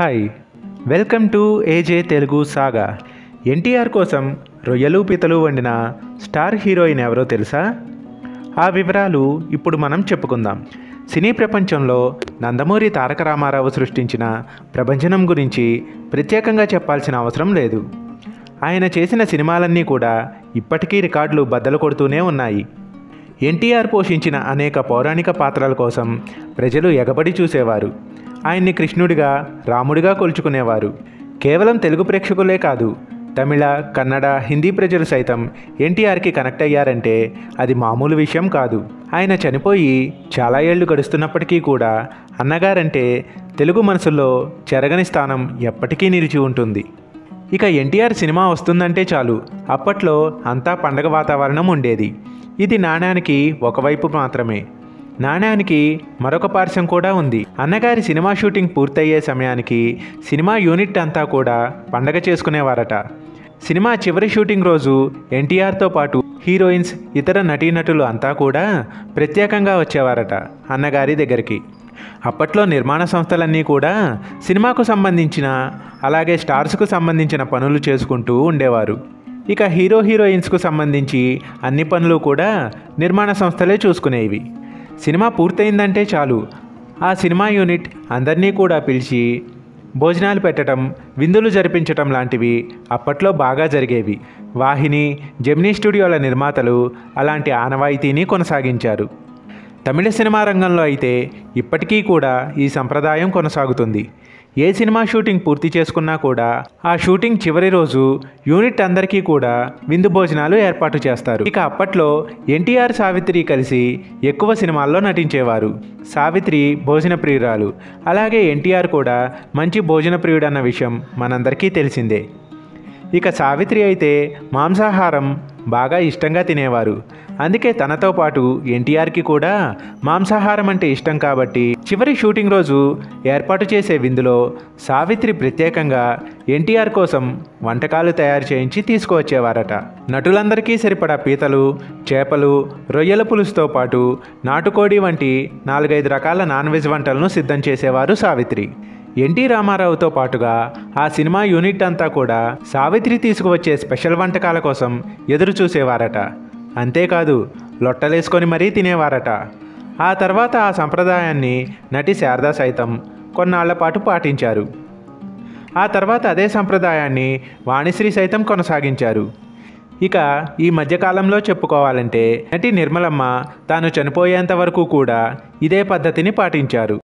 hi welcome to AJ Telugu saga NTR కోసం రొయ్యలు పీతలు వండిన స్టార్ హీరోయిన్ ఎవరో తెలుసా ఆ వివరాలు ఇప్పుడు మనం చెప్పుకుందాం సినీ ప్రపంచంలో నందమూరి తారక రామారావు సృష్టించిన ప్రభంజనం గురించి ప్రత్యేకంగా చెప్పాల్సిన అవసరం లేదు ఆయన చేసిన సినిమాలన్నీ కూడా ఇప్పటికీ రికార్డులు బద్దలు కొడుతూనే ఉన్నాయి ఎన్టీఆర్ పోషించిన అనేక పౌరాణిక పాత్రల కోసం ప్రజలు ఎగబడి చూసేవారు ఆయన్ని కృష్ణుడిగా రాముడిగా కొలుచుకునేవారు కేవలం తెలుగు ప్రేక్షకులే కాదు తమిళ కన్నడ హిందీ ప్రజలు సైతం ఎన్టీఆర్కి కనెక్ట్ అయ్యారంటే అది మామూలు విషయం కాదు ఆయన చనిపోయి చాలా ఏళ్లు గడుస్తున్నప్పటికీ కూడా అన్నగారంటే తెలుగు మనసుల్లో చెరగని స్థానం ఎప్పటికీ నిలిచి ఉంటుంది ఇక ఎన్టీఆర్ సినిమా వస్తుందంటే చాలు అప్పట్లో అంతా పండగ వాతావరణం ఉండేది ఇది నాణ్యానికి ఒకవైపు మాత్రమే నాణ్యానికి మరొక పార్శ్వం కూడా ఉంది అన్నగారి సినిమా షూటింగ్ పూర్తయ్యే సమయానికి సినిమా యూనిట్ అంతా కూడా పండగ చేసుకునేవారట సినిమా చివరి షూటింగ్ రోజు ఎన్టీఆర్తో పాటు హీరోయిన్స్ ఇతర నటీనటులు అంతా కూడా ప్రత్యేకంగా వచ్చేవారట అన్నగారి దగ్గరికి అప్పట్లో నిర్మాణ సంస్థలన్నీ కూడా సినిమాకు సంబంధించిన అలాగే స్టార్స్కు సంబంధించిన పనులు చేసుకుంటూ ఉండేవారు ఇక హీరో హీరోయిన్స్కు సంబంధించి అన్ని పనులు కూడా నిర్మాణ సంస్థలే చూసుకునేవి సినిమా పూర్తయిందంటే చాలు ఆ సినిమా యూనిట్ అందరినీ కూడా పిలిచి భోజనాలు పెట్టడం విందులు జరిపించటం లాంటివి అప్పట్లో బాగా జరిగేవి వాహిని జెమినీ స్టూడియోల నిర్మాతలు అలాంటి ఆనవాయితీని కొనసాగించారు తమిళ సినిమా రంగంలో అయితే ఇప్పటికీ కూడా ఈ సంప్రదాయం కొనసాగుతుంది ఏ సినిమా షూటింగ్ పూర్తి చేసుకున్నా కూడా ఆ షూటింగ్ చివరి రోజు యూనిట్ అందరికీ కూడా విందు భోజనాలు ఏర్పాటు చేస్తారు ఇక అప్పట్లో ఎన్టీఆర్ సావిత్రి కలిసి ఎక్కువ సినిమాల్లో నటించేవారు సావిత్రి భోజన ప్రియురాలు అలాగే ఎన్టీఆర్ కూడా మంచి భోజన ప్రియుడన్న విషయం మనందరికీ తెలిసిందే ఇక సావిత్రి అయితే మాంసాహారం బాగా ఇష్టంగా తినేవారు అందుకే తనతో పాటు ఎన్టీఆర్కి కూడా మాంసాహారం అంటే ఇష్టం కాబట్టి చివరి షూటింగ్ రోజు ఏర్పాటు చేసే విందులో సావిత్రి ప్రత్యేకంగా ఎన్టీఆర్ కోసం వంటకాలు తయారు చేయించి తీసుకువచ్చేవారట నటులందరికీ సరిపడా పీతలు చేపలు రొయ్యల పులుసుతో పాటు నాటుకోడి వంటి నాలుగైదు రకాల నాన్ వెజ్ వంటలను సిద్ధం చేసేవారు సావిత్రి ఎన్టీ రామారావుతో పాటుగా ఆ సినిమా యూనిట్ అంతా కూడా సావిత్రి తీసుకువచ్చే స్పెషల్ వంటకాల కోసం ఎదురు చూసేవారట అంతేకాదు లొట్టలేసుకొని మరీ తినేవారట ఆ తర్వాత ఆ సంప్రదాయాన్ని నటి శారదా సైతం కొన్నాళ్ల పాటు పాటించారు ఆ తర్వాత అదే సంప్రదాయాన్ని వాణిశ్రీ సైతం కొనసాగించారు ఇక ఈ మధ్యకాలంలో చెప్పుకోవాలంటే నటి నిర్మలమ్మ తాను చనిపోయేంత వరకు కూడా ఇదే పద్ధతిని పాటించారు